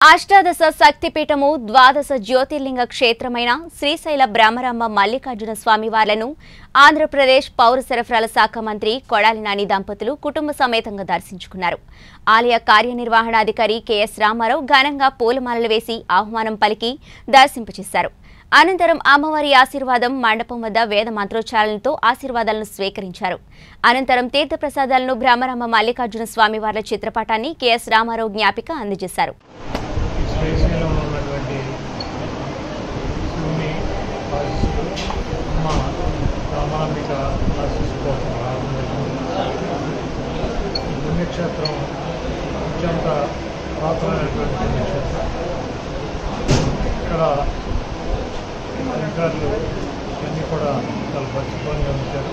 అష్టాదశ శక్తిపీఠము ద్వాదశ జ్యోతిర్లింగ క్షేత్రమైన శ్రీశైల బ్రహ్మరమ్మ మల్లికార్జున స్వామివార్లను ఆంధ్రప్రదేశ్ పౌర సరఫరాల శాఖ మంత్రి కొడాలి నాని దంపతులు కుటుంబ సమేతంగా దర్శించుకున్నారు ఆలయ కార్యనిర్వహణాధికారి కెఎస్ రామారావు ఘనంగా పూలమాలలు వేసి ఆహ్వానం పలికి దర్శింపచేశారు అనంతరం అమ్మవారి ఆశీర్వాదం మండపం వద్ద వేద మంత్రోచ్చారణలతో ఆశీర్వాదాలను స్వీకరించారు అనంతరం తీర్థప్రసాదాలను బ్రహ్మరమ్మ మల్లికార్జున స్వామివార్ల చిత్రపటాన్ని కెఎస్ రామారావు జ్ఞాపిక అందజేశారు ఈ శ్రీశైలంలో ఉన్నటువంటి శివుని ఆశీస్సులు అమ్మ రామాంబిక ఆశీస్సు కోసం రావడం జరిగింది. ఈ పుణ్యక్షేత్రం అత్యంత పురాతనమైనటువంటి పుణ్యక్షేత్రం ఇక్కడ అధికారులు అన్నీ కూడా చాలా పరిశుభ్రంగా ఉంచారు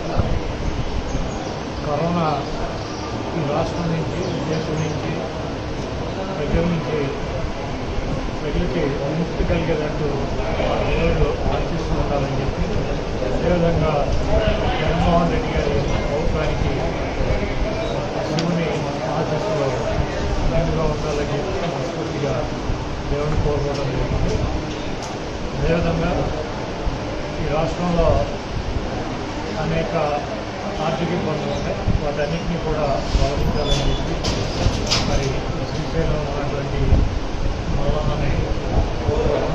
కరోనా ఈ రాష్ట్రం నుంచి దేశం నుంచి ప్రజల నుంచి ప్రజలకి విముక్తి కలిగేటట్టు ఆ దేవుడు ఆశిస్తూ ఉండాలని చెప్పి అదేవిధంగా జగన్మోహన్ రెడ్డి గారి ప్రభుత్వానికి శివుని ఆశిస్సులో ముందుగా ఉండాలని చెప్పి మనస్ఫూర్తిగా దేవుని కోరుకోవడం జరిగింది అదేవిధంగా ఈ రాష్ట్రంలో అనేక ఆర్థిక ఇబ్బందులు ఉన్నాయి వాటన్నిటినీ కూడా తొలగించాలని చెప్పి మరి ఈ శ్రీశైలంలో ఉన్నటువంటి మల్లన్నని కోరుకోవడం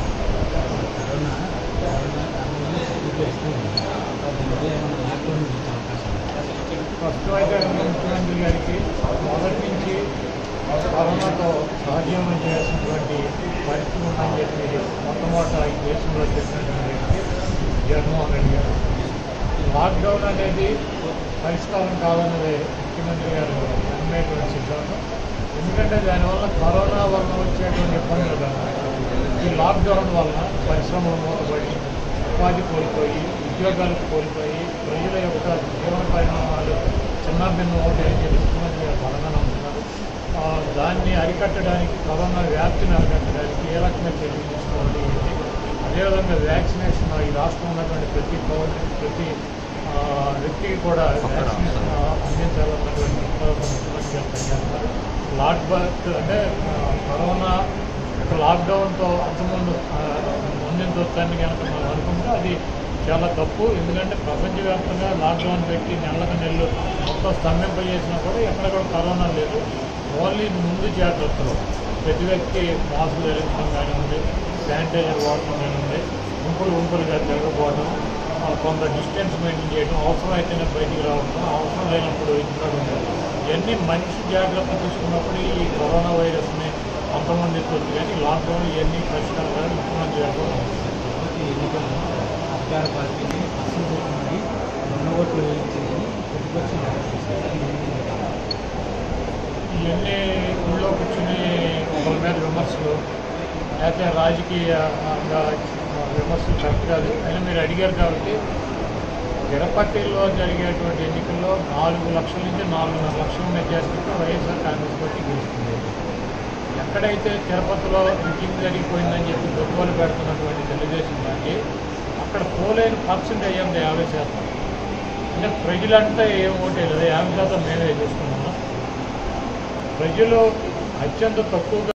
ఫస్ట్ అయితే ముఖ్యమంత్రి గారికి మొదటి నుంచి కరోనాతో సహజీవనం చేయాల్సినటువంటి పరిస్థితి ఉందని చెప్పి మొట్టమొదట ఈ దేశంలో చెప్పినటువంటి వ్యక్తి జగన్మోహన్ రెడ్డి గారు లాక్డౌన్ అనేది పరిష్కారం కాదన్నది ముఖ్యమంత్రి గారు నమ్మేటువంటి సిద్ధాంతం ఎందుకంటే దానివల్ల కరోనా వలన వచ్చేటువంటి ఇబ్బందులు కదా ఈ లాక్డౌన్ వలన పరిశ్రమలు మూతపడి ఉపాధి కోల్పోయి ఉద్యోగాలు కోల్పోయి ప్రజల యొక్క జీవన పరిణామాలు చిన్నభిన్నం అవుతాయని చెప్పి ముఖ్యమంత్రి గారు బలంగా నమ్ముతున్నారు ఆ, దాన్ని అరికట్టడానికి కరోనా వ్యాప్తిని అరికట్టడానికి ఏ రకంగా చర్యలు తీసుకోవాలి ఏంటి అదేవిధంగా వ్యాక్సినేషన్ ఈ రాష్ట్రం ఉన్నటువంటి ప్రతి పౌరుని ప్రతి ఆ, వ్యక్తికి కూడా వ్యాక్సినేషన్ అందించాలన్నటువంటి ప్రతిపాదన ముఖ్యమంత్రి గారు పనిచేస్తున్నారు లాక్ బర్త్ అంటే ఆ, కరోనా యొక్క లాక్డౌన్తో అంతకుముందు ఆ, ముందుంచొచ్చని కనుక మనం అనుకుంటే అది చాలా తప్పు ఎందుకంటే ప్రపంచవ్యాప్తంగా లాక్డౌన్ పెట్టి నెలకు నెలలు మొత్తం స్తంభింపజేసినా కూడా ఎక్కడ కూడా కరోనా లేదు ఓన్లీ ముందు జాగ్రత్తలు ప్రతి వ్యక్తి మాస్క్ ధరించడం కానివ్వండి శానిటైజర్ వాడటం కానివ్వండి గుంపులు గుంపులుగా తిరగకపోవడం ఆ, కొంత డిస్టెన్స్ మెయింటైన్ చేయడం అవసరమైతేనే బయటికి రావడం అవసరం లేనప్పుడు ఇంట్లో ఉండడం ఇవన్నీ మంచి జాగ్రత్తలు తీసుకున్నప్పుడు ఈ కరోనా వైరస్ని అంతమందించవచ్చు కానీ లాక్డౌన్ ఇవన్నీ పరిష్కారాలు ముఖ్యమంత్రి గారు కూడా ప్రతి ఎన్నికల్లో అధికార పార్టీని అసంతృప్తి రెండు ఓట్లు వేయించిందని ప్రతిపక్షం ఇవన్నీ ఊళ్ళో కూర్చుని ఒకరి మీద విమర్శలు లేకపోతే రాజకీయంగా విమర్శలు కరెక్ట్ కాదు అయినా మీరు అడిగారు కాబట్టి తిరుపతిలో జరిగేటువంటి ఎన్నికల్లో నాలుగు లక్షల నుంచి నాలుగున్నర లక్షల మెజార్టీతో వైఎస్ఆర్ కాంగ్రెస్ పార్టీ గెలుస్తుంది ఎక్కడైతే తిరుపతిలో రిగ్గింగ్ జరిగిపోయిందని చెప్పి గొప్పలు పెడుతున్నటువంటి తెలుగుదేశం పార్టీ అక్కడ పోలేని పర్సెంటేజ్ అంత యాభై శాతం అంటే ప్రజలంతా ఏం ఓటేయలేదు యాభై శాతం మేమే చూసుకున్నాము ప్రజలు అత్యంత తక్కువగా